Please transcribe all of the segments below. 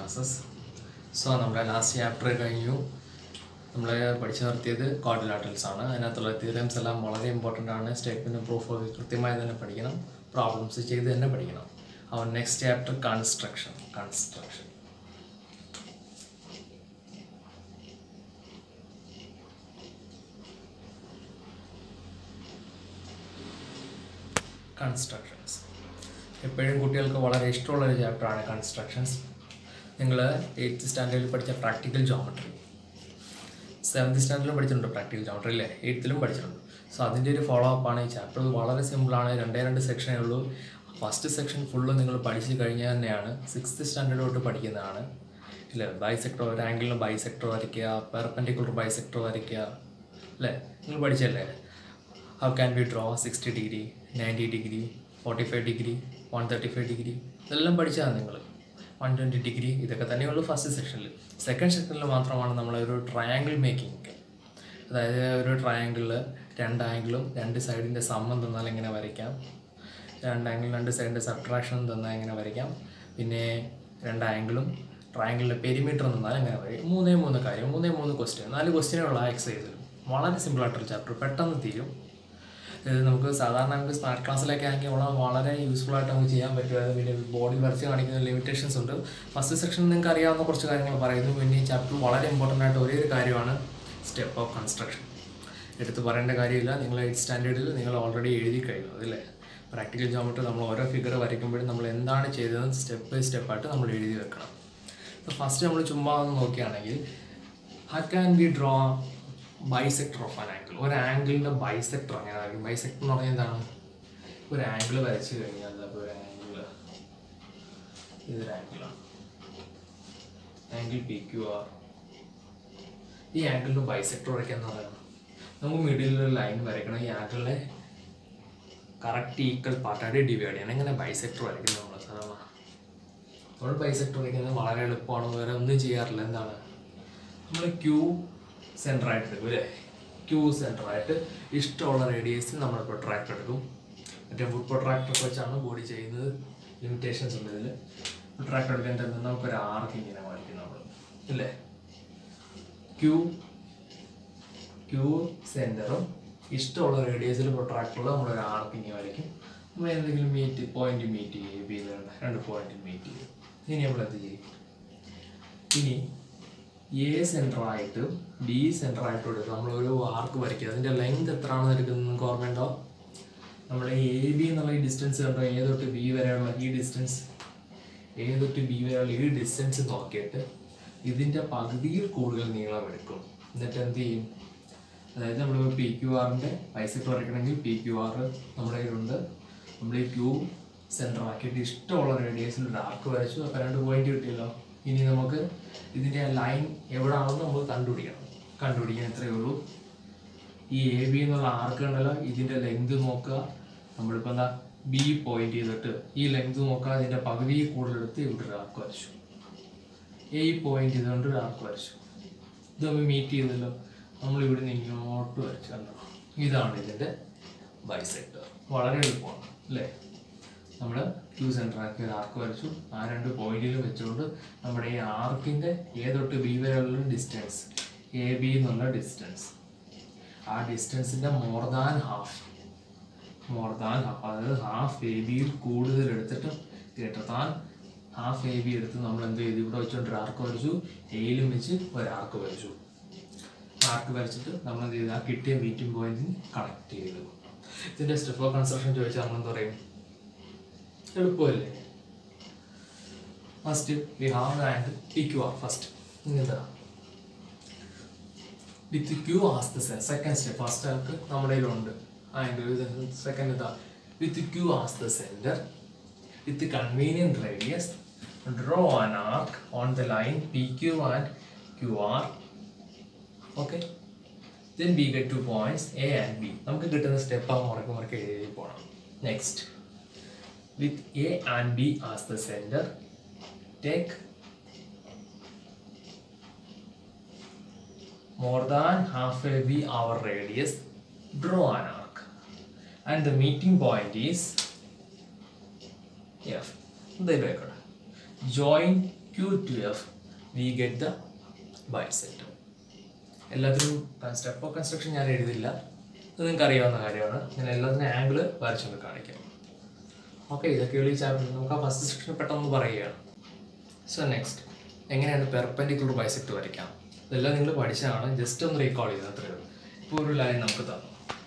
Classes so നമ്മുടെ last chapter കഴിഞ്ഞു നമ്മൾ പഠിച്ചു നിർത്തിയത് കോഡിലാറ്റൽസ് ആണ് അതിനകത്തുള്ള തിയറംസ് എല്ലാം വളരെ ഇമ്പോർട്ടൻ്റ് ആണ് സ്റ്റേറ്റ്മെൻറ്റ് പ്രൂഫ് ഒക്കെ കൃത്യമായി തന്നെ പഠിക്കണം പ്രോബ്ലംസ് ചെയ്ത് തന്നെ പഠിക്കണം അവൻ next chapter construction construction constructions എപ്പോഴും കുട്ടികൾക്ക് വളരെ ഇഷ്ടമുള്ള ഒരു ചാപ്റ്ററാണ് കൺസ്ട്രക്ഷൻസ് നിങ്ങൾ എയ്ത്ത് സ്റ്റാൻഡേർഡിൽ പഠിച്ച പ്രാക്ടിക്കൽ ജോമെട്രി സെവൻത്ത് സ്റ്റാൻഡേർഡിലും പഠിച്ചിട്ടുണ്ട് പ്രാക്ടിക്കൽ ജോമെട്രി അല്ലേ എയ്ത്തിലും പഠിച്ചിട്ടുണ്ട് സോ അതിൻ്റെ ഒരു ഫോളോ അപ്പ് ആണ് ഈ ചാപ്റ്റർ വളരെ സിമ്പിളാണ് രണ്ടേ രണ്ട് സെക്ഷനേ ഉള്ളൂ ഫസ്റ്റ് സെക്ഷൻ ഫുള്ള് നിങ്ങൾ പഠിച്ചു കഴിഞ്ഞാൽ തന്നെയാണ് സിക്സ്ത് സ്റ്റാൻഡേർഡ് തൊട്ട് പഠിക്കുന്നതാണ് ഇല്ല ബൈസെക്ടർ ഒരു ആംഗിളിന് ബൈസെക്ടർ വരയ്ക്കുക പെർപെൻഡിക്കുലർ ബൈസെക്ടർ വരയ്ക്കുക അല്ലേ നിങ്ങൾ പഠിച്ചല്ലേ how can we draw sixty degree ninety degree forty five degree one thirty five degree ഇതെല്ലാം പഠിച്ചതാണ് നിങ്ങൾ വൺ ട്വൻറ്റി ഡിഗ്രി ഇതൊക്കെ തന്നെയുള്ളൂ ഫസ്റ്റ് സെക്ഷനിൽ സെക്കൻഡ് സെക്ഷനിൽ മാത്രമാണ് നമ്മളൊരു ട്രയാങ്കിൾ മേക്കിംഗ് ഒക്കെ അതായത് ഒരു ട്രയാങ്കിളിൽ രണ്ട് ആംഗിളും രണ്ട് സൈഡിൻ്റെ സമ്മം തന്നാൽ എങ്ങനെ വരയ്ക്കാം രണ്ട് ആംഗിൾ രണ്ട് സൈഡിൻ്റെ സബ്ട്രാക്ഷൻ തന്നാൽ എങ്ങനെ വരയ്ക്കാം പിന്നെ രണ്ട് ആംഗിളും ട്രയാങ്കിളിൻ്റെ പെരിമീറ്റർ തന്നാൽ എങ്ങനെ വരയ്ക്കും മൂന്നേ മൂന്ന് കാര്യം മൂന്നേ മൂന്ന് ക്വസ്റ്റ്യൻ നാല് ക്വസ്റ്റ്യനുള്ള എക്സസൈസിൽ വളരെ സിമ്പിളായിട്ടൊരു ചാപ്റ്റർ പെട്ടെന്ന് തീരും ഇത് നമുക്ക് സാധാരണ നമുക്ക് സ്മാർട്ട് ക്ലാസ്സിലൊക്കെ ആണെങ്കിൽ വളരെ വളരെ യൂസ്ഫുൾ ആയിട്ട് നമുക്ക് ചെയ്യാൻ പറ്റും അത് പിന്നെ ബോഡി വരച്ച് കാണിക്കുന്ന ലിമിറ്റേഷൻസ് ഉണ്ട് ഫസ്റ്റ് സെക്ഷൻ നിങ്ങൾക്ക് അറിയാവുന്ന കുറച്ച് കാര്യങ്ങൾ പറയുന്നു പിന്നെ ഈ ചാപ്റ്റർ വളരെ ഇമ്പോർട്ടൻ്റ് ആയിട്ട് ഒരേ ഒരു കാര്യമാണ് സ്റ്റെപ്പ് ഓഫ് കൺസ്ട്രക്ഷൻ എടുത്ത് പറയേണ്ട കാര്യമില്ല നിങ്ങൾ എയ്റ്റ് സ്റ്റാൻഡേർഡിൽ നിങ്ങൾ ഓൾറെഡി എഴുതി കഴിഞ്ഞു അതല്ലേ പ്രാക്ടിക്കൽ ജോമെട്രി നമ്മൾ ഓരോ ഫിഗർ വരയ്ക്കുമ്പോഴും നമ്മൾ എന്താണ് ചെയ്തതെന്ന് സ്റ്റെപ്പ് ബൈ സ്റ്റെപ്പായിട്ട് നമ്മൾ എഴുതി വെക്കണം അപ്പോൾ ഫസ്റ്റ് നമ്മൾ ചുമ്മാ ഒന്ന് നോക്കുകയാണെങ്കിൽ how can we draw bisector of an angle ഒരു ആംഗിളിൻ്റെ ബൈസെക്ടർ അങ്ങനെ വരയ്ക്കും ബൈസെക്ടർ എന്ന് പറഞ്ഞാൽ എന്താണ് ഒരു ആംഗിൾ വരച്ച് കഴിഞ്ഞാൽ അപ്പോൾ ഒരു ആംഗിൾ ഇതൊരു ആംഗിളാണ് ആംഗിൾ പി ക്യു ആർ ഈ ആംഗിളിൻ്റെ ബൈസെക്ടർ വരയ്ക്കാന്ന് പറയുന്നത് നമുക്ക് മിഡിലിൽ ഒരു ലൈൻ വരയ്ക്കണം ഈ ആംഗിളിനെ കറക്റ്റ് ഈക്വൽ പാർട്ടായിട്ട് ഡിവൈഡ് ചെയ്യണം എങ്ങനെ ബൈസെക്ടർ വരയ്ക്കുന്നത് നമ്മൾ സാധാരണ നമ്മൾ ബൈസെക്ടർ വരയ്ക്കുന്നത് വളരെ എളുപ്പമാണ് വേറെ ഒന്നും ചെയ്യാറില്ല എന്താണ് നമ്മൾ ക്യൂ സെൻറ്ററായിട്ട് എടുക്കും അല്ലേ ക്യൂ സെൻറ്ററായിട്ട് ഇഷ്ടമുള്ള റേഡിയസിൽ നമ്മൾ പ്രൊട്രാക്ടർ എടുക്കും മറ്റേ ഫുഡ് പ്രൊട്രാക്ടർ വെച്ചാണ് ബോഡി ചെയ്യുന്നത് ലിമിറ്റേഷൻസ് ഉണ്ട് ഇതിൽ പ്രൊട്രാക്ടർ എടുക്കാൻ തന്നെ നമുക്കൊരു ആർക്ക് ഇങ്ങനെ വരയ്ക്കും നമ്മൾ അല്ലേ ക്യൂ ക്യൂ സെൻറ്ററും ഇഷ്ടമുള്ള റേഡിയസിൽ പ്രൊട്രാക്ടറിൽ നമ്മളൊരു ആർക്ക് ഇങ്ങനെ വരയ്ക്കും നമ്മൾ എന്തെങ്കിലും മീറ്റ് പോയിന്റ് മീറ്റ് ചെയ്യും ബി രണ്ട് പോയിന്റ് മീറ്റ് ചെയ്യും ഇനി നമ്മൾ എന്ത് ചെയ്യും ഇനി എ സെൻറ്ററായിട്ട് ബി സെൻറ്ററായിട്ട് എടുക്കും നമ്മളൊരു ആർക്ക് വരയ്ക്കുക അതിൻ്റെ ലെങ്ത് എത്രയാണെന്ന് എടുക്കുന്നത് നിങ്ങൾക്ക് ഓർമ്മയുണ്ടോ നമ്മൾ എ ബി എന്നുള്ള ഈ ഡിസ്റ്റൻസ് കണ്ടോ ഏ തൊട്ട് ബി വരെയുള്ള ഈ ഡിസ്റ്റൻസ് എ തൊട്ട് ബി വരെയുള്ള ഈ ഡിസ്റ്റൻസ് നോക്കിയിട്ട് ഇതിൻ്റെ പകുതിയിൽ കൂടുതൽ നീളം എടുക്കും എന്നിട്ട് എന്ത് ചെയ്യും അതായത് നമ്മൾ പി ക്യു ആറിൻ്റെ ബൈസെക്ടർ വരയ്ക്കണമെങ്കിൽ പി ക്യു ആർ നമ്മുടെ കയ്യിലുണ്ട് നമ്മൾ ഈ ക്യൂ സെൻറ്റർ ആക്കിയിട്ട് ഇഷ്ടമുള്ള റേഡിയസിൽ ഒരു ആർക്ക് വരച്ചു അപ്പോൾ രണ്ട് പോയിന്റ് കിട്ടിയല്ലോ ഇനി നമുക്ക് ഇതിൻ്റെ ലൈൻ എവിടെയാണെന്ന് നമുക്ക് കണ്ടുപിടിക്കണം കണ്ടുപിടിക്കാൻ ഇത്രയേ ഉള്ളൂ ഈ എ ബി എന്നുള്ള ആർക്ക് ഉണ്ടല്ലോ ഇതിൻ്റെ ലെങ്ത് നോക്കുക നമ്മളിപ്പോൾ എന്താ ബി പോയിന്റ് ചെയ്തിട്ട് ഈ ലെങ്ത് നോക്കുക അതിൻ്റെ പകുതി കൂടുതലെടുത്ത് ഇവിടെ ഒരു ആർക്ക് വരച്ചു എ പോയിന്റ് ചെയ്തുകൊണ്ട് ഒരു ആർക്ക് വരച്ചു ഇത് നമ്മൾ മീറ്റ് ചെയ്തല്ലോ നമ്മൾ ഇവിടുന്ന് ഇങ്ങോട്ട് വരച്ചു കണ്ടോ ഇതാണ് ഇതിൻ്റെ ബൈസെക്ടർ വളരെ എളുപ്പമാണ് അല്ലേ നമ്മൾ ക്യൂ സെൻറ്റർ ആക്കി ഒരു ആർക്ക് വരച്ചു ആ രണ്ട് പോയിന്റിൽ വെച്ചുകൊണ്ട് നമ്മുടെ ഈ ആർക്കിൻ്റെ എ തൊട്ട് ബി വരെയുള്ള ഡിസ്റ്റൻസ് എ ബി എന്നുള്ള ഡിസ്റ്റൻസ് ആ ഡിസ്റ്റൻസിൻ്റെ more than half more than half അതായത് ഹാഫ് എ ബിയിൽ കൂടുതൽ എടുത്തിട്ട് greater than half A B എടുത്ത് നമ്മൾ എന്ത് ചെയ്തു ഇവിടെ വെച്ചുകൊണ്ട് ഒരു ആർക്ക് വരച്ചു എയിലും വെച്ച് ഒരു ആർക്ക് വരച്ചു ആർക്ക് വരച്ചിട്ട് നമ്മൾ എന്ത് ചെയ്തു ആ കിട്ടിയ മീറ്റിംഗ് പോയിന്റിന് കണക്ട് ചെയ്തു ഇതിൻ്റെ സ്റ്റെപ്പ് ഓഫ് കൺസ്ട്രക്ഷൻ ചോദിച്ചാൽ നമ്മൾ എന്താ പറയും എളുപ്പമല്ലേ first we have and P Q R first എന്താ with Q as the second step first ആൾക്ക് നമ്മുടെ കയ്യിലുണ്ട് ആംഗിൾ സെക്കൻഡ് ഇതാ with Q as the centre with convenient radius draw an arc on the line P Q and Q R okay then we get two points A and B നമുക്ക് കിട്ടുന്ന step ആ മുറക്ക് മുറക്ക് എഴുതി പോകണം next with A and B as the centre take more than half a v our radius draw an arc and the meeting point is f ഇതിലേക്കട്ടെ join q Q to F we get the bisector എല്ലാത്തിനും step of construction ഞാൻ എഴുതില്ല അത് നിങ്ങൾക്ക് അറിയാവുന്ന കാര്യമാണ് ഞാൻ എല്ലാത്തിനും ആംഗിൾ വരച്ചൊന്ന് കാണിക്കാം ഓക്കെ ഇതൊക്കെയുള്ള ഈ ചാപ്റ്റർ നമുക്ക് ആ ഫസ്റ്റ് സെക്ഷൻ പെട്ടെന്ന് പറയുകയാണ് സോ നെക്സ്റ്റ് എങ്ങനെയാണ് പെർപെൻഡിക്കുലർ ബൈസെക്ട് വരയ്ക്കാം ഇതെല്ലാം നിങ്ങൾ പഠിച്ചതാണ് ജസ്റ്റ് ഒന്ന് റീകോൾ ചെയ്ത് അത്രയേ ഉള്ളൂ ഇപ്പോൾ ഒരു ലൈൻ നമുക്ക് തന്നു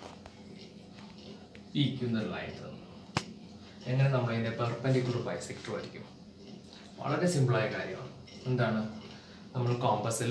ഈ ഒരു ലൈൻ തന്നു എങ്ങനെ നമ്മൾ അതിൻ്റെ പെർപെൻഡിക്കുലർ ബൈസെക്ടർ വരയ്ക്കും വളരെ സിമ്പിളായ കാര്യമാണ് എന്താണ് നമ്മൾ കോമ്പസിൽ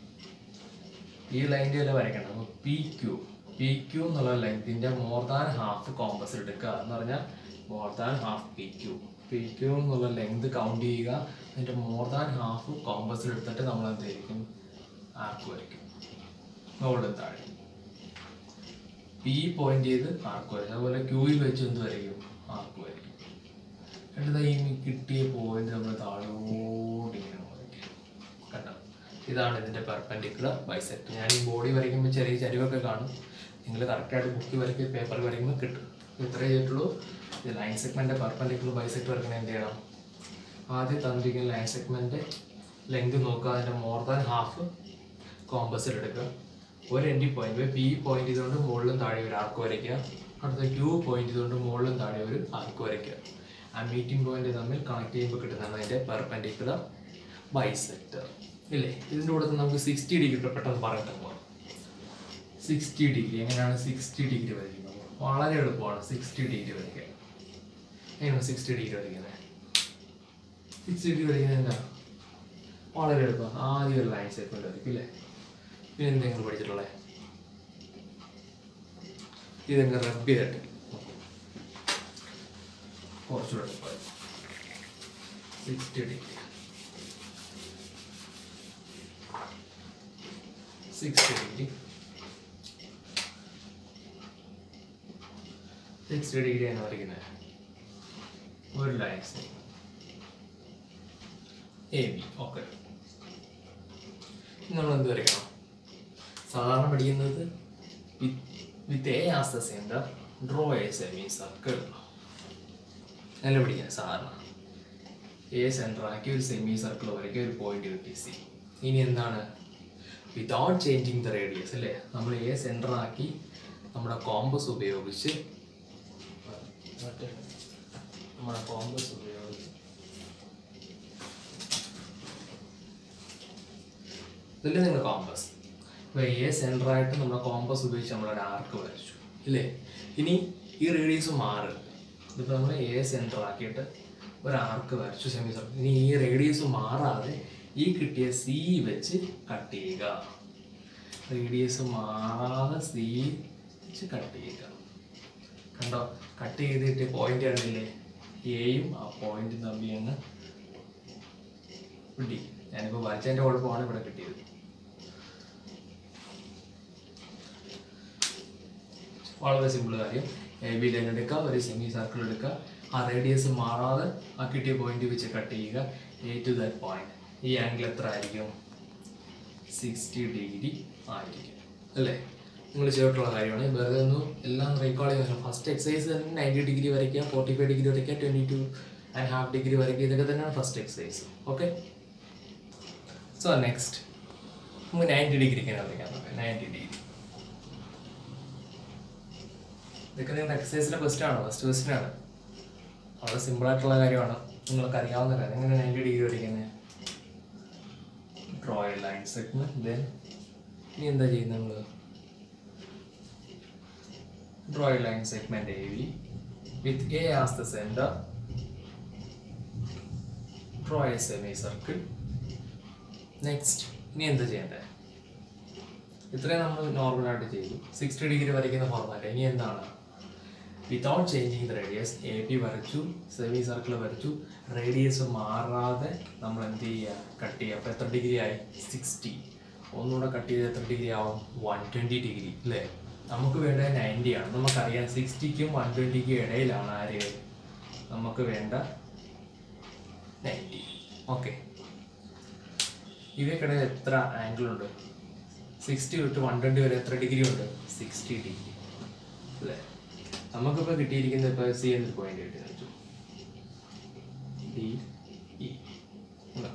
ഈ ലൈൻ്റെ അല്ല വരയ്ക്കണം അപ്പോൾ പി ക്യൂ പി ക്യൂ എന്നുള്ള ലെങ്തിൻ്റെ മോർ ദാൻ ഹാഫ് കോമ്പസ് എടുക്കുക എന്ന് പറഞ്ഞാൽ more than half P Q P Q എന്നുള്ള ലെങ്ത് കൗണ്ട് ചെയ്യുക അതിൻ്റെ മോർ ദാൻ ഹാഫ് കോമ്പസിൽ എടുത്തിട്ട് നമ്മൾ എന്തായിരിക്കും ആർക്ക് വരയ്ക്കും മുകളിൽ താഴെ പി പോയിന്റ് ചെയ്ത് ആർക്ക് വരയ്ക്കും അതുപോലെ ക്യൂയിൽ വെച്ച് എന്ത് വരയ്ക്കും ആർക്ക് വരയ്ക്കും എന്നിട്ട് ഈ കിട്ടിയ പോയിന്റ് നമ്മൾ താഴോട്ട് ഇങ്ങനെ വരയ്ക്കും കണ്ടോ ഇതാണ് ഇതിൻ്റെ പെർപെൻഡിക്കുലർ ബൈസെക്ട് ഞാൻ ഈ ബോഡി വരയ്ക്കുമ്പോൾ ചെറിയ ചരിവൊക്കെ കാണും നിങ്ങൾ കറക്റ്റായിട്ട് ബുക്ക് വരയ്ക്കുക പേപ്പർ വരയ്ക്കുമ്പോൾ കിട്ടും ഇത്രേ ചെയ്തിട്ടുള്ളൂ ഇത് ലൈൻ സെഗ്മെൻ്റ് പെർപെൻഡിക്കുലർ ബൈസെക്ട് വരയ്ക്കണ എന്ത് ചെയ്യണം ആദ്യം തന്നിരിക്കുന്ന ലൈൻ സെഗ്മെൻറ്റ് ലെങ്ത് നോക്കുക അതിൻ്റെ മോർ ദാൻ ഹാഫ് കോമ്പസിൽ എടുക്കുക ഒരു എൻഡി പോയിന്റ് പി പോയിന്റ് ചെയ്തുകൊണ്ട് മുകളിലും താഴെ ഒരു ആർക്ക് വരയ്ക്കുക അടുത്ത ക്യൂ പോയിന്റ് ചെയ്തുകൊണ്ട് മുകളിലും താഴെ ഒരു ആർക്ക് വരയ്ക്കുക ആ മീറ്റിംഗ് പോയിന്റ് തമ്മിൽ കണക്ട് ചെയ്യുമ്പോൾ കിട്ടുന്നതാണ് അതിൻ്റെ പെർപെൻഡിക്കുലർ ബൈസെക്ടർ ഇല്ലേ ഇതിൻ്റെ കൂടെ തന്നെ നമുക്ക് സിക്സ്റ്റി ഡിഗ്രി പെട്ടെന്ന് പറഞ്ഞിട്ട് പോകാം സിക്സ്റ്റി ഡിഗ്രി എങ്ങനെയാണ് സിക്സ്റ്റി ഡിഗ്രി വരയ്ക്കുന്നത് വളരെ എളുപ്പമാണ് സിക്സ്റ്റി ഡിഗ്രി വരയ്ക്കാൻ എങ്ങനെയാണ് സിക്സ്റ്റി ഡിഗ്രി വരയ്ക്കുന്നത് സിക്സ്റ്റി ഡിഗ്രി വരയ്ക്കുന്നത് എന്താ വളരെ എളുപ്പം ആദ്യം ഒരു ലൈൻ സെഗ്മെന്റ് വരയ്ക്കും ഇല്ലേ പിന്നെ എന്തെങ്കിലും പഠിച്ചിട്ടുള്ളത് ഇതെങ്ങനെ റബ്ബ് ചെയ്തിട്ട് കുറച്ചുകൂടെ sixty degree sixty degree sixty degree ആണ് വരയ്ക്കുന്നത് ഒരു ലൈൻ എ ബി ഓക്കെ നമ്മൾ എന്ത് വരയ്ക്കണം സാധാരണ പഠിക്കുന്നത് with A as the centre draw a semi circle നല്ല പഠിക്കുന്നത് സാധാരണ എ സെൻറ്റർ ആക്കി ഒരു സെമി സർക്കിൾ വരയ്ക്കുക ഒരു പോയിന്റ് കിട്ടി സി ഇനി എന്താണ് വിതൗട്ട് ചേഞ്ചിങ് ദ റേഡിയസ് അല്ലേ നമ്മൾ എ സെൻറ്റർ ആക്കി നമ്മുടെ കോമ്പസ് ഉപയോഗിച്ച് മറ്റേ നമ്മുടെ കോമ്പസ് ഉപയോഗിച്ച് ഇതിൽ നിങ്ങൾ കോമ്പസ് ഇപ്പോൾ എ സെൻറ്ററായിട്ട് നമ്മുടെ കോമ്പസ് ഉപയോഗിച്ച് നമ്മളൊരു ആർക്ക് വരച്ചു ഇല്ലേ ഇനി ഈ റേഡിയസ് മാറും ഇതിപ്പോൾ നമ്മൾ എ സെൻറ്റർ ആക്കിയിട്ട് ഒരു ആർക്ക് വരച്ചു സെമി സർക്കിൾ ഇനി ഈ റേഡിയസ് മാറാതെ ഈ കിട്ടിയ സി വെച്ച് കട്ട് ചെയ്യുക റേഡിയസ് മാറാതെ സി വെച്ച് കട്ട് ചെയ്യുക കണ്ടോ കട്ട് ചെയ്തിട്ട് പോയിന്റ് കണ്ടില്ലേ എയും ആ പോയിന്റും തമ്മിൽ അങ്ങ് കിട്ടി ഞാനിപ്പോൾ വരച്ചതിൻ്റെ കുഴപ്പമാണ് ഇവിടെ കിട്ടിയത് വളരെ സിമ്പിൾ കാര്യം എ ബി ലൈൻ എടുക്കുക ഒരു സെമി സർക്കിൾ എടുക്കുക ആ റേഡിയസ് മാറാതെ ആ കിട്ടിയ പോയിന്റ് വെച്ച് കട്ട് ചെയ്യുക എ ടു ദാറ്റ് പോയിന്റ് ഈ ആംഗിൾ എത്ര ആയിരിക്കും സിക്സ്റ്റി ഡിഗ്രി ആയിരിക്കും അല്ലേ നിങ്ങൾ ചെയ്തിട്ടുള്ള കാര്യമാണ് വെറുതെ ഒന്നും എല്ലാം റീകോൾ ചെയ്യുന്നത് ഫസ്റ്റ് എക്സസൈസ് തന്നെ നയൻറ്റി ഡിഗ്രി വരയ്ക്കുക ഫോർട്ടി ഫൈവ് ഡിഗ്രി വരയ്ക്കുക twenty two and half degree വരയ്ക്കുക ഇതൊക്കെ തന്നെയാണ് first exercise okay so next നമുക്ക് നയൻറ്റി ഡിഗ്രിക്ക് തന്നെ വരയ്ക്കാൻ നോക്കാം നയൻറ്റി ഡിഗ്രി ഇതൊക്കെ നിങ്ങളുടെ എക്സസൈസിലെ ക്വസ്റ്റൻ ആണ് ഫസ്റ്റ് ക്വസ്റ്റൻ ആണ് വളരെ സിമ്പിൾ ആയിട്ടുള്ള കാര്യമാണ് നിങ്ങൾക്ക് അറിയാവുന്ന കാര്യം എങ്ങനെ നയൻറ്റി ഡിഗ്രി വരയ്ക്കുന്നത് draw a line segment then ഇനി എന്താ ചെയ്യുന്നത് നമ്മൾ draw a line segment A B with A as the centre draw a semi circle next ഇനി എന്താ ചെയ്യേണ്ടത് ഇത്രയും നമ്മൾ നോർമലായിട്ട് ചെയ്തു സിക്സ്റ്റി ഡിഗ്രി വരയ്ക്കുന്ന ഫോർമാറ്റ് ഇനി എന്താണ് without changing the radius A P വരച്ചു സെമി സർക്കിൾ വരച്ചു റേഡിയസ് മാറാതെ നമ്മൾ എന്ത് ചെയ്യുക കട്ട് ചെയ്യുക അപ്പോൾ എത്ര ഡിഗ്രി ആയി സിക്സ്റ്റി ഒന്നുകൂടെ കട്ട് ചെയ്ത് എത്ര ഡിഗ്രി ആവും വൺ ട്വൻറ്റി ഡിഗ്രി അല്ലേ നമുക്ക് വേണ്ടത് നയൻറ്റി ആണ് നമുക്കറിയാം സിക്സ്റ്റിക്കും വൺ ട്വൻറ്റിക്കും ഇടയിലാണ് ആര് നമുക്ക് വേണ്ട നയൻറ്റി ഓക്കെ ഇവയ്ക്കിടയിൽ എത്ര ആംഗിൾ ഉണ്ട് സിക്സ്റ്റി തൊട്ട് വൺ ട്വൻറ്റി വരെ എത്ര ഡിഗ്രി ഉണ്ട് സിക്സ്റ്റി ഡിഗ്രി അല്ലേ നമുക്കിപ്പോൾ കിട്ടിയിരിക്കുന്നത് ഇപ്പോൾ സി എന്നൊരു പോയിന്റ് കിട്ടി വെച്ചു ഡി ഇ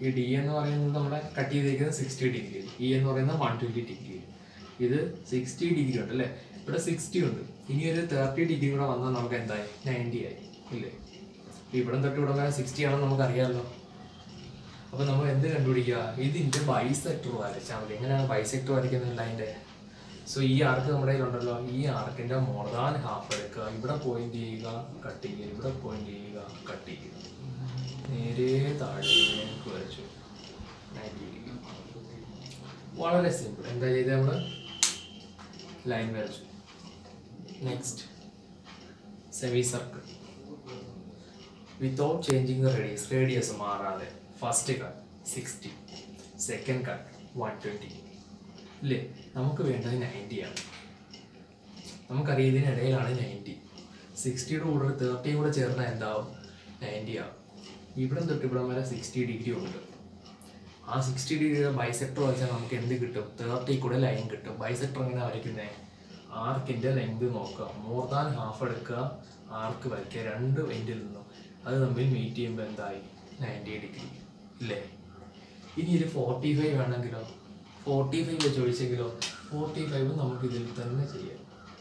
ഈ ഡി എന്ന് പറയുന്നത് നമ്മുടെ കട്ട് ചെയ്തിരിക്കുന്നത് സിക്സ്റ്റി ഡിഗ്രി ഇ എന്ന് പറയുന്നത് വൺ ട്വൻറ്റി ഡിഗ്രി ഇത് സിക്സ്റ്റി ഡിഗ്രി ഉണ്ട് അല്ലേ ഇവിടെ സിക്സ്റ്റി ഉണ്ട് ഇനി ഒരു തേർട്ടി ഡിഗ്രി കൂടെ വന്നാൽ നമുക്ക് എന്തായി നയൻറ്റി ആയി ഇല്ലേ ഇപ്പൊ ഇവിടെ തൊട്ട് ഇവിടെ വരെ സിക്സ്റ്റി ആണെന്ന് നമുക്ക് അറിയാമല്ലോ അപ്പൊ നമ്മൾ എന്ത് കണ്ടുപിടിക്കുക ഇതിന്റെ ബൈസെക്ടർ വരച്ചാൽ മതി എങ്ങനെയാണ് ബൈസെക്ടർ വരയ്ക്കുന്നില്ല അതിന്റെ സോ ഈ ആർക്ക് നമ്മുടെ കയ്യിലുണ്ടല്ലോ ഈ ആർക്കിന്റെ മോർ ദാൻ ഹാഫ് എടുക്കുക ഇവിടെ പോയിന്റ് ചെയ്യുക കട്ട് ചെയ്യുക ഇവിടെ പോയിന്റ് ചെയ്യുക കട്ട് ചെയ്യുക നേരെ താഴേക്ക് വരച്ചു 90 ഡിഗ്രി വളരെ സിമ്പിൾ എന്താ ചെയ്തത് നമ്മള് ലൈൻ വരച്ചു next semi circle without changing the radius radius മാറാതെ first cut sixty second cut one twenty ഇല്ലേ നമുക്ക് വേണ്ടത് നയൻറ്റി ആണ് നമുക്കറിയാം ഇതിനിടയിലാണ് നയൻറ്റി സിക്സ്റ്റിയുടെ കൂടെ ഒരു തേർട്ടിയും കൂടെ ചേർന്നാൽ എന്താവും നയൻറ്റി ആവും ഇവിടെ തൊട്ട് ഇവിടം വരെ സിക്സ്റ്റി ഡിഗ്രി ഉണ്ട് ആ സിക്സ്റ്റി ഡിഗ്രിയുടെ ബൈസെക്ടർ വെച്ചാൽ നമുക്ക് എന്ത് കിട്ടും തേർട്ടി കൂടെ ലൈൻ കിട്ടും ബൈസെക്ടർ എങ്ങനെ വരയ്ക്കുന്നത് ആർക്കിന്റെ ലെങ്ത് നോക്കുക മോർ ദാൻ ഹാഫ് എടുക്കുക ആർക്ക് വരയ്ക്കുക രണ്ട് എൻഡിൽ നിന്നും അത് തമ്മിൽ മീറ്റ് ചെയ്യുമ്പോൾ എന്തായി നയൻറ്റി ഡിഗ്രി ഇല്ലേ ഇനി ഒരു ഫോർട്ടി ഫൈവ് വേണമെങ്കിലോ ഫോർട്ടി ഫൈവ് ചോദിച്ചെങ്കിലോ ഫോർട്ടി ഫൈവ് നമുക്ക് ഇതിൽ തന്നെ ചെയ്യാം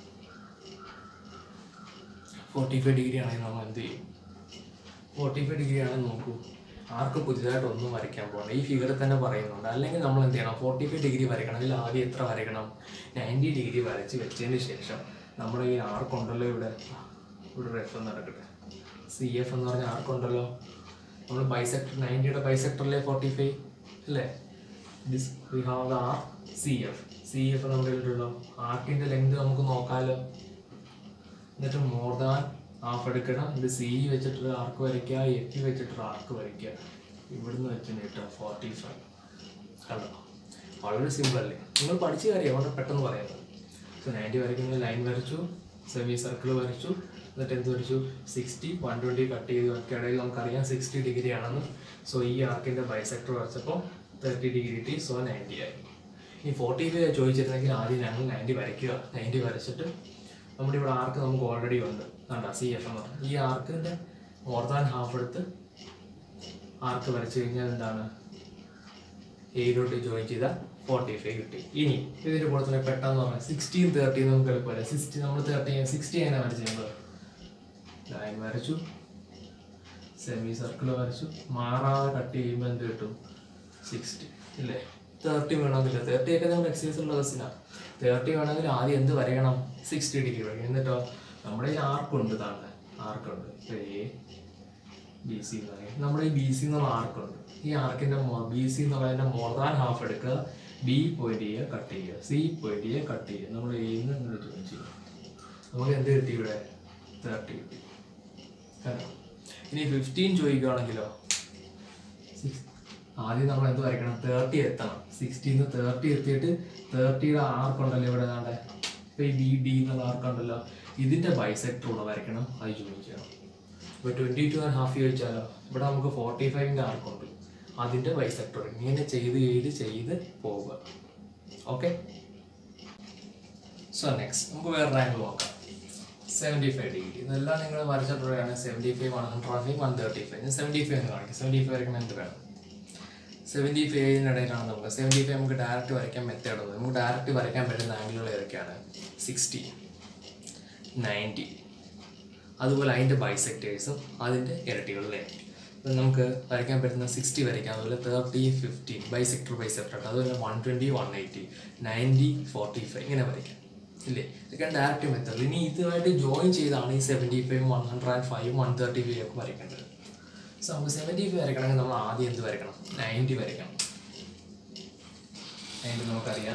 ഫോർട്ടി ഫൈവ് ഡിഗ്രി ആണെങ്കിൽ നമ്മൾ എന്ത് ചെയ്യും ഫോർട്ടി ഫൈവ് ഡിഗ്രി ആണെങ്കിൽ നോക്കൂ ആർക്ക് പുതിയതായിട്ട് ഒന്നും വരയ്ക്കാൻ പോകണം ഈ ഫിഗറിൽ തന്നെ പറയുന്നുണ്ട് അല്ലെങ്കിൽ നമ്മൾ എന്ത് ചെയ്യണം ഫോർട്ടി ഫൈവ് ഡിഗ്രി വരയ്ക്കണമെങ്കിൽ ആദ്യം എത്ര വരയ്ക്കണം നയൻറ്റി ഡിഗ്രി വരച്ച് വെച്ചതിന് ശേഷം നമ്മുടെ ഈ ആർക്കുണ്ടല്ലോ ഇവിടെ ഇവിടെ എഫ് നടക്കട്ടെ സി എഫ് എന്ന് പറഞ്ഞ ആർക്കുണ്ടല്ലോ നമ്മൾ ബൈസെക്ടർ നയൻറ്റിയുടെ ബൈസെക്ടറിലെ ഫോർട്ടി ഫൈവ് അല്ലേ this we have the R C F C F നമ്മുടെ ഉണ്ടല്ലോ ആർക്കിൻ്റെ ലെങ്ത് നമുക്ക് നോക്കാമല്ലോ എന്നിട്ട് മോർ ദാൻ ഹാഫ് എടുക്കണം ഇത് സി വെച്ചിട്ട് ആർക്ക് വരയ്ക്കുക എഫ് വെച്ചിട്ട് ആർക്ക് വരയ്ക്കുക ഇവിടുന്ന് വെച്ച് നീട്ടുക ഫോർട്ടി ഫൈവ് കണ്ടോ വളരെ സിമ്പിൾ അല്ലേ നിങ്ങൾ പഠിച്ച കാര്യം അതുകൊണ്ട് പെട്ടെന്ന് പറയാം സോ നയൻറ്റി വരയ്ക്കുന്ന ലൈൻ വരച്ചു സെമി സർക്കിൾ വരച്ചു എന്നിട്ട് എന്ത് വരച്ചു സിക്സ്റ്റി വൺ ട്വൻറ്റി കട്ട് ചെയ്ത് ഇടയിൽ നമുക്കറിയാം സിക്സ്റ്റി ഡിഗ്രി ആണെന്ന് സോ ഈ ആർക്കിൻ്റെ ബൈസെക്ടർ വരച്ചപ്പോൾ തേർട്ടി ഡിഗ്രി കിട്ടി സോ നയൻറ്റി ആയി ഇനി ഫോർട്ടി ഫൈവ് ചോദിച്ചിരുന്നെങ്കിൽ ആദ്യം ഞങ്ങൾ നയൻറ്റി വരയ്ക്കുക നയൻറ്റി വരച്ചിട്ട് നമ്മുടെ ഇവിടെ ആർക്ക് നമുക്ക് ഓൾറെഡി ഉണ്ട് കണ്ട സി എഫ് എന്ന് പറഞ്ഞു ഈ ആർക്കിൻ്റെ മോർ ദാൻ ഹാഫ് എടുത്ത് ആർക്ക് വരച്ചു കഴിഞ്ഞാൽ എന്താണ് എയിലോട്ട് ജോയിൻ ചെയ്ത ഫോർട്ടി ഫൈവ് കിട്ടി ഇനി ഇതിന്റെ കൂടെ തന്നെ പെട്ടെന്ന് പറഞ്ഞാൽ സിക്സ്റ്റീൻ തേർട്ടി നമുക്ക് എളുപ്പമല്ല സിക്സ്റ്റി നമ്മൾ തേർട്ടി സിക്സ്റ്റി എങ്ങനെ വരച്ചിരുന്നത് ലൈൻ വരച്ചു സെമി സർക്കിൾ വരച്ചു മാറാതെ കട്ട് ചെയ്യുമ്പോൾ എന്ത് കിട്ടും സിക്സ്റ്റി ഇല്ലേ തേർട്ടി വേണമെങ്കിൽ തേർട്ടി ഒക്കെ നമ്മൾ എക്സസൈസ് ഉള്ള ബസ്സിനാണ് തേർട്ടി വേണമെങ്കിൽ ആദ്യം എന്ത് വരയണം സിക്സ്റ്റി ഡിഗ്രി വരയ്ക്കണം എന്നിട്ടോ നമ്മുടെ ഈ ആർക്കുണ്ട് താഴെ ആർക്കുണ്ട് എ ബി സി എന്ന് പറയും നമ്മുടെ ഈ ബി സി എന്നുള്ള ആർക്കുണ്ട് ഈ ആർക്കിന്റെ ബി സി എന്നുള്ളതിന്റെ മോർ ദാൻ ഹാഫ് എടുക്കുക ബി പോയിന്റ് ചെയ്യുക കട്ട് ചെയ്യുക സി പോയിന്റ് ചെയ്യുക കട്ട് ചെയ്യുക നമ്മൾ എന്ന് ഇങ്ങനെ ജോയിൻ ചെയ്യും നമുക്ക് എന്ത് കിട്ടി ഇവിടെ തേർട്ടി കിട്ടി കണ്ടോ ഇനി ഫിഫ്റ്റീൻ ചോദിക്കുകയാണെങ്കിലോ Six- ആദ്യം നമ്മൾ എന്ത് വരയ്ക്കണം തേർട്ടി എത്തണം സിക്സ്റ്റീന്ന് തേർട്ടി എത്തിയിട്ട് തേർട്ടിയുടെ ആർക്കുണ്ടല്ലോ ഇവിടെ നാടെ ഇപ്പൊ ഈ ബി ഡി എന്നുള്ള ആർക്കുണ്ടല്ലോ ഇതിന്റെ ബൈസെക്ടർ കൂടെ വരയ്ക്കണം അത് ജോയിൻ ചെയ്യണം ഇപ്പൊ ട്വന്റി ടു ആൻഡ് ഹാഫ് ചോദിച്ചാലോ ഇവിടെ നമുക്ക് ഫോർട്ടി ഫൈവിന്റെ ആർക്കുണ്ട് അതിന്റെ ബൈസെക്ടർ ഇങ്ങനെ ചെയ്ത് ചെയ്ത് ചെയ്ത് പോവുക ഓക്കെ സോ നെക്സ്റ്റ് നമുക്ക് വേറെ ആംഗിൾ നോക്കാം സെവൻറ്റി ഫൈവ് ഡിഗ്രി ഇതെല്ലാം നിങ്ങൾ വരച്ചിട്ടുള്ളതാണ് seventy five one hundred five one thirty five ഞാൻ സെവൻറ്റി ഫൈവ് എന്ന് കാണിക്കും സെവൻറ്റി ഫൈവ് വരയ്ക്കണം എന്ത് വേണം സെവൻറ്റി ഫൈവിനിടയിലാണ് നമുക്ക് സെവൻറ്റി ഫൈവ് നമുക്ക് ഡയറക്റ്റ് വരയ്ക്കാൻ മെത്തേഡ് ഉണ്ട് നമുക്ക് ഡയറക്റ്റ് വരയ്ക്കാൻ പറ്റുന്ന ആംഗിളുകൾ ഏതൊക്കെയാണ് സിക്സ്റ്റി നയൻറ്റി അതുപോലെ അതിൻ്റെ ബൈസെക്ടേഴ്സും അതിൻ്റെ ഇരട്ടികൾ അല്ലേ ഇപ്പം നമുക്ക് വരയ്ക്കാൻ പറ്റുന്ന സിക്സ്റ്റി വരയ്ക്കാം അതുപോലെ തേർട്ടി ഫിഫ്റ്റീൻ ബൈസെക്ടർ ബൈസെക്ടർ അതുപോലെ one twenty one eighty ninety forty five ഇങ്ങനെ വരയ്ക്കാം ഇല്ലേ ഇതൊക്കെയാണ് ഡയറക്റ്റ് മെത്തേഡ് ഇനി ഇതുമായിട്ട് ജോയിൻ ചെയ്താണ് ഈ seventy five one hundred and five one thirty five ഒക്കെ വരയ്ക്കേണ്ടത് സോ നമുക്ക് സെവൻറ്റി ഫൈവ് വരയ്ക്കണമെങ്കിൽ നമ്മൾ ആദ്യം എന്ത് വരയ്ക്കണം നയൻറ്റി വരയ്ക്കണം നയൻറ്റി നമുക്കറിയാം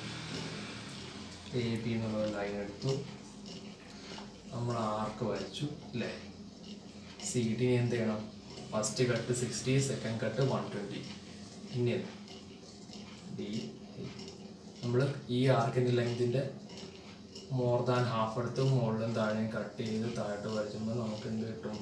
എ പി എന്നുള്ള ലൈൻ എടുത്തു നമ്മൾ ആർക്ക് വരച്ചു അല്ലേ സി ഡി എന്ത് ചെയ്യണം first cut sixty second cut one twenty ഇനി ഡി നമ്മൾ ഈ ആർക്കിൻ്റെ ലെങ്തിൻ്റെ മോർ ദാൻ ഹാഫ് എടുത്ത് മുകളിലും താഴെയും കട്ട് ചെയ്ത് താഴോട്ട് വരച്ചുമ്പോൾ നമുക്ക് എന്ത് കിട്ടും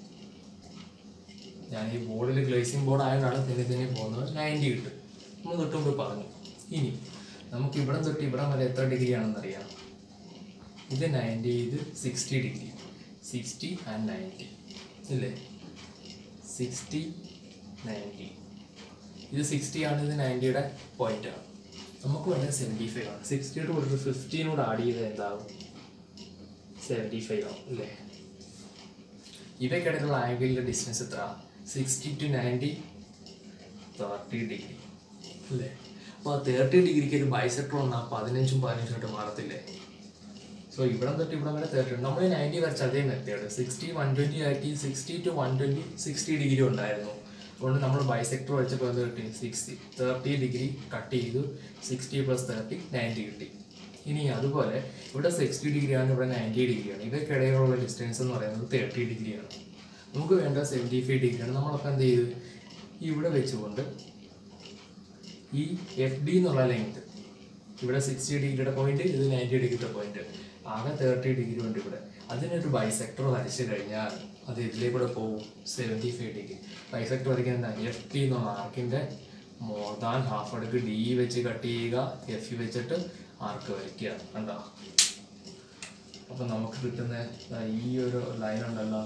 ഞാൻ ഈ ബോർഡിൽ ഗ്ലേസിംഗ് ബോർഡ് ആയതുകൊണ്ടാണ് തിന്നി തിന്നി പോകുന്നത് നയൻറ്റി കിട്ടും നമ്മൾ തൊട്ട് മുമ്പ് പറഞ്ഞു ഇനി നമുക്ക് ഇവിടം തൊട്ട് ഇവിടം വരെ എത്ര ഡിഗ്രി ആണെന്ന് അറിയാം ഇത് നയൻറ്റി ഇത് sixty degree sixty and ninety ഇല്ലേ സിക്സ്റ്റി നയൻറ്റി ഇത് സിക്സ്റ്റി ആണ് ഇത് നയൻറ്റിയുടെ പോയിന്റ് ആണ് നമുക്ക് വേണ്ടത് സെവൻറ്റി ഫൈവ് ആണ് സിക്സ്റ്റിയോട് കൊടുത്ത് ഫിഫ്റ്റീനോട് ആഡ് ചെയ്ത് എന്താകും സെവൻറ്റി ഫൈവ് ആവും അല്ലേ ഇവയ്ക്കിടയിലുള്ള ആംഗിളിൻ്റെ ഡിസ്റ്റൻസ് എത്ര sixty to ninety thirty degree അല്ലേ അപ്പോൾ തേർട്ടി ഡിഗ്രിക്ക് ഒരു ബൈസെക്ടർ വന്നാൽ പതിനഞ്ചും പതിനഞ്ചും ആയിട്ട് മാറത്തില്ലേ സോ ഇവിടെ തൊട്ട് ഇവിടെ വരെ തേർട്ടി ഉണ്ട് നമ്മൾ നയൻറ്റി വരച്ച അതേ മെത്തേഡ് സിക്സ്റ്റി വൺ ട്വൻറ്റി ആക്കി sixty to one twenty sixty degree ഉണ്ടായിരുന്നു അതുകൊണ്ട് നമ്മൾ ബൈസെക്ടർ വെച്ചപ്പോൾ എന്ത് കിട്ടി സിക്സ്റ്റി തേർട്ടി ഡിഗ്രി കട്ട് ചെയ്തു സിക്സ്റ്റി പ്ലസ് തേർട്ടി നയൻറ്റി കിട്ടി ഇനി അതുപോലെ ഇവിടെ സിക്സ്റ്റി ഡിഗ്രിയാണ് ഇവിടെ നയൻറ്റി ഡിഗ്രിയാണ് ഇവയ്ക്കിടയിലുള്ള ഡിസ്റ്റൻസ് എന്ന് പറയുന്നത് തേർട്ടി ഡിഗ്രിയാണ് നമുക്ക് വേണ്ട സെവൻറ്റി ഫൈവ് ഡിഗ്രിയാണ് നമ്മളപ്പോൾ എന്ത് ചെയ്തു ഇവിടെ വെച്ചുകൊണ്ട് ഈ എഫ് ഡി എന്നുള്ള ലെങ്ത് ഇവിടെ സിക്സ്റ്റി ഡിഗ്രിയുടെ പോയിന്റ് ഇത് നയൻറ്റി ഡിഗ്രിയുടെ പോയിന്റ് ആകെ തേർട്ടി ഡിഗ്രി ഉണ്ട് ഇവിടെ അതിനൊരു ബൈസെക്ടർ വരച്ചു കഴിഞ്ഞാൽ അത് ഇതിലേക്കൂടെ പോകും സെവൻറ്റി ഫൈവ് ഡിഗ്രി ബൈസെക്ടർ വരയ്ക്കുന്നത് എഫ് ടി എന്നുള്ള ആർക്കിൻ്റെ മോർ ദാൻ ഹാഫ് അടുക്ക് ഡി വെച്ച് കട്ട് ചെയ്യുക എഫ് വെച്ചിട്ട് ആർക്ക് വരയ്ക്കുക കണ്ടോ അപ്പം നമുക്ക് കിട്ടുന്ന ദാ ഈ ഒരു ലൈൻ ഉണ്ടല്ലോ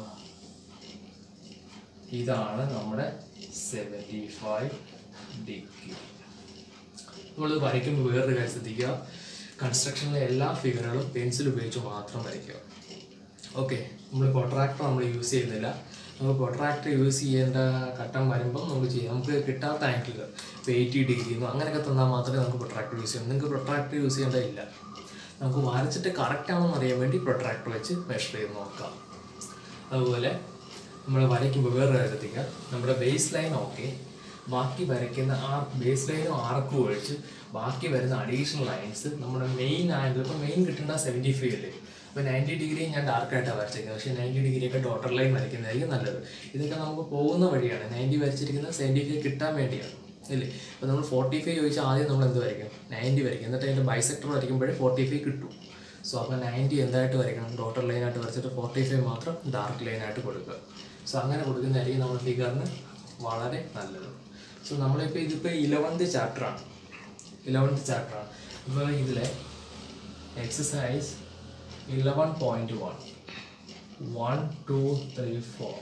ഇതാണ് നമ്മുടെ സെവൻറ്റി ഫൈവ് ഡിഗ്രി നമ്മൾ വരയ്ക്കുമ്പോൾ വേറൊരു കാര്യം ശ്രദ്ധിക്കുക കൺസ്ട്രക്ഷനിലെ എല്ലാ ഫിഗറുകളും പെൻസിൽ ഉപയോഗിച്ച് മാത്രം വരയ്ക്കുക ഓക്കെ നമ്മൾ പ്രൊട്രാക്ടർ നമ്മൾ യൂസ് ചെയ്യുന്നില്ല നമുക്ക് പ്രൊട്രാക്ടർ യൂസ് ചെയ്യേണ്ട ഘട്ടം വരുമ്പം നമുക്ക് ചെയ്യാം നമുക്ക് കിട്ടാത്ത ആംഗിളുകൾ ഇപ്പോൾ എയ്റ്റി ഡിഗ്രി അങ്ങനെയൊക്കെ തന്നാൽ മാത്രമേ നമുക്ക് പ്രൊട്രാക്ടർ യൂസ് ചെയ്യാം നിങ്ങൾക്ക് പ്രൊട്രാക്ടർ യൂസ് ചെയ്യേണ്ടതില്ല നമുക്ക് വരച്ചിട്ട് കറക്റ്റ് ആണെന്ന് അറിയാൻ വേണ്ടി പ്രൊട്രാക്ടർ വെച്ച് മെഷർ ചെയ്ത് നോക്കാം അതുപോലെ നമ്മൾ വരയ്ക്കുമ്പോൾ വേറൊരു കാര്യം ശ്രദ്ധിക്കുക നമ്മുടെ ബേസ് ലൈൻ ഓക്കെ ബാക്കി വരയ്ക്കുന്ന ആ ബേസ് ലൈനും ആർക്കും ഒഴിച്ച് ബാക്കി വരുന്ന അഡീഷണൽ ലൈൻസ് നമ്മുടെ മെയിൻ ആംഗിൾ ഇപ്പോൾ മെയിൻ കിട്ടേണ്ട സെവൻറ്റി ഫൈവ് അല്ലേ അപ്പോൾ നയൻറ്റി ഡിഗ്രി ഞാൻ ഡാർക്കായിട്ടാണ് വരച്ചിരിക്കുന്നത് പക്ഷേ നയൻറ്റി ഡിഗ്രിയൊക്കെ ഡോട്ടർ ലൈൻ വരയ്ക്കുന്നതായിരിക്കും നല്ലത് ഇതൊക്കെ നമുക്ക് പോകുന്ന വഴിയാണ് നയൻറ്റി വരച്ചിരിക്കുന്നത് സെവൻറ്റി ഫൈവ് കിട്ടാൻ വേണ്ടിയാണ് ഇല്ലേ അപ്പോൾ നമ്മൾ ഫോർട്ടി ഫൈവ് ചോദിച്ചാൽ ആദ്യം നമ്മൾ എന്ത് വരയ്ക്കും നയൻറ്റി വരയ്ക്കും എന്നിട്ട് അതിൻ്റെ ബൈസെക്ടർ വരയ്ക്കുമ്പോഴേ ഫോർട്ടി ഫൈവ് കിട്ടും സോ അപ്പോൾ നയൻറ്റി എന്തായിട്ട് വരയ്ക്കണം ഡോട്ടർ ലൈനായിട്ട് വരച്ചിട്ട് ഫോർട്ടി ഫൈവ് മാത്രം ഡാർക്ക് ലൈനായിട്ട് കൊടുക്കുക സോ അങ്ങനെ കൊടുക്കുന്നതായിരിക്കും നമ്മുടെ ഫിഗറിന് വളരെ നല്ലത് സോ നമ്മളിപ്പോൾ ഇതിപ്പോൾ ഇലവൻത്ത് ചാപ്റ്ററാണ് ഇലവൻത്ത് ചാപ്റ്ററാണ് ഇപ്പോൾ ഇതിലെ exercise eleven point one one two three four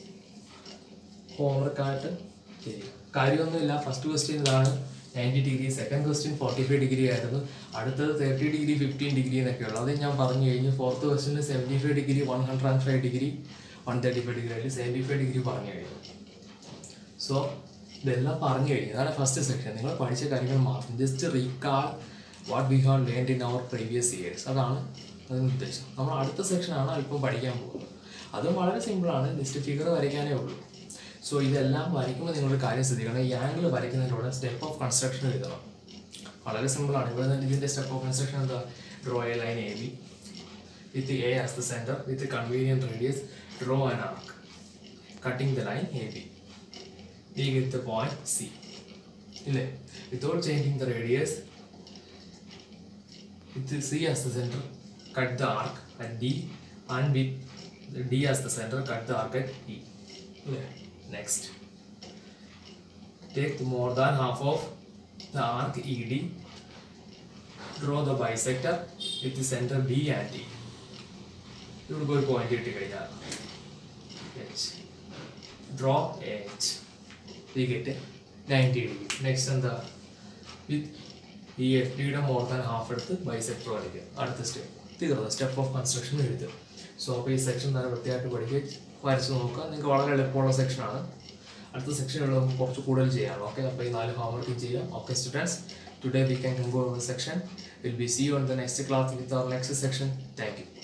ഹോംവർക്കായിട്ട് ചെയ്യുക കാര്യമൊന്നുമില്ല ഫസ്റ്റ് ക്വസ്റ്റ്യൻ ഇതാണ് ninety degree second question forty five degree ആയിരുന്നു അടുത്തത് തേർട്ടി ഡിഗ്രി ഫിഫ്റ്റീൻ ഡിഗ്രി എന്നൊക്കെ ഉള്ളു അത് ഞാൻ പറഞ്ഞു കഴിഞ്ഞു ഫോർത്ത് ക്വസ്റ്റ്യന് seventy five degree one hundred and five degree one thirty five degree അല്ലെങ്കിൽ സെവൻറ്റി ഫൈവ് ഡിഗ്രി പറഞ്ഞു കഴിഞ്ഞു സോ ഇതെല്ലാം പറഞ്ഞു കഴിഞ്ഞു ഇതാണ് ഫസ്റ്റ് സെക്ഷൻ നിങ്ങൾ പഠിച്ച കാര്യങ്ങൾ മാത്രം just recall what we have learned in our previous years അതാണ് അതിന് ഉദ്ദേശം നമ്മൾ അടുത്ത സെക്ഷനാണ് അല്പം പഠിക്കാൻ പോകുന്നത് അതും വളരെ സിമ്പിളാണ് ജസ്റ്റ് ഫിഗർ വരയ്ക്കാനേ ഉള്ളൂ സോ ഇതെല്ലാം വരയ്ക്കുമ്പോൾ നിങ്ങളൊരു കാര്യം ശ്രദ്ധിക്കണം ഈ ആംഗിൾ വരയ്ക്കുന്നതിലൂടെ സ്റ്റെപ്പ് ഓഫ് കൺസ്ട്രക്ഷൻ എഴുതണം വളരെ സിമ്പിളാണ് ഇവിടെ നിന്ന് ഇതിൻ്റെ സ്റ്റെപ്പ് ഓഫ് കൺസ്ട്രക്ഷൻ എന്താ draw a line A B with A as the centre with convenient radius draw an arc cutting the line A B we get the point C. ഇല്ലേ without changing the radius with C as the center cut the arc at D and with the D as the center cut the arc at E. ഇല്ലേ next take more than half of the arc ED draw the bisector with the center B and D ഇവിടെ ഒരു point കിട്ടി കഴിഞ്ഞാൽ H draw H we get a 90 degree. Next എന്താ with ഈ F ഡിയുടെ more than half എടുത്ത് bisector വരയ്ക്കുക അടുത്ത സ്റ്റെപ്പ് തീർന്നു സ്റ്റെപ്പ് ഓഫ് കൺസ്ട്രക്ഷൻ എഴുതുക സോ അപ്പോൾ ഈ സെക്ഷൻ തന്നെ വൃത്തിയായിട്ട് പഠിക്കുക വരച്ച് നോക്കുക നിങ്ങൾക്ക് വളരെ എളുപ്പമുള്ള സെക്ഷനാണ് അടുത്ത സെക്ഷൻ നമുക്ക് കുറച്ച് കൂടുതൽ ചെയ്യാം ഓക്കെ അപ്പോൾ ഈ നാല് ഹോംവർക്കും ചെയ്യാം okay students today we can conclude section will be see on the next class with our next section thank U